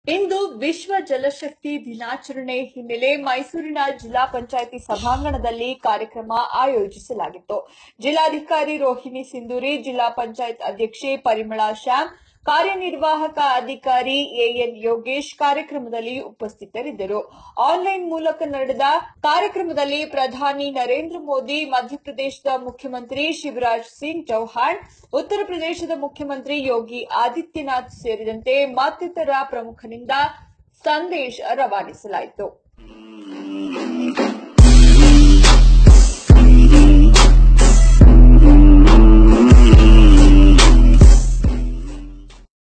ಇಂದು ವಿಶ್ವ ಜಲಶಕ್ತಿ ದಿನಾಚರಣೆ ಹಿನ್ನೆಲೆ ಮೈಸೂರಿನ ಜಿಲ್ಲಾ ಪಂಚಾಯಿತಿ ಸಭಾಂಗಣದಲ್ಲಿ ಕಾರ್ಯಕ್ರಮ ಆಯೋಜಿಸಲಾಗಿತ್ತು ಜಿಲ್ಲಾಧಿಕಾರಿ ರೋಹಿಣಿ ಸಿಂಧೂರಿ ಜಿಲ್ಲಾ ಪಂಚಾಯತ್ ಅಧ್ಯಕ್ಷೆ ಪರಿಮಳಾ ಶ್ಯಾಮ್ ಕಾರ್ಯನಿರ್ವಾಹಕ ಅಧಿಕಾರಿ ಎಎನ್ ಯೋಗೇಶ್ ಕಾರ್ಯಕ್ರಮದಲ್ಲಿ ಉಪಸ್ಥಿತರಿದ್ದರು ಆನ್ಲೈನ್ ಮೂಲಕ ನಡೆದ ಕಾರ್ಯಕ್ರಮದಲ್ಲಿ ಪ್ರಧಾನಿ ನರೇಂದ್ರ ಮೋದಿ ಮಧ್ಯಪ್ರದೇಶದ ಮುಖ್ಯಮಂತ್ರಿ ಶಿವರಾಜ್ ಸಿಂಗ್ ಚೌಹಾಣ್ ಉತ್ತರ ಪ್ರದೇಶದ ಮುಖ್ಯಮಂತ್ರಿ ಯೋಗಿ ಆದಿತ್ಯನಾಥ್ ಸೇರಿದಂತೆ ಮತ್ತಿತರ ಪ್ರಮುಖರಿಂದ ಸಂದೇಶ ರವಾನಿಸಲಾಯಿತು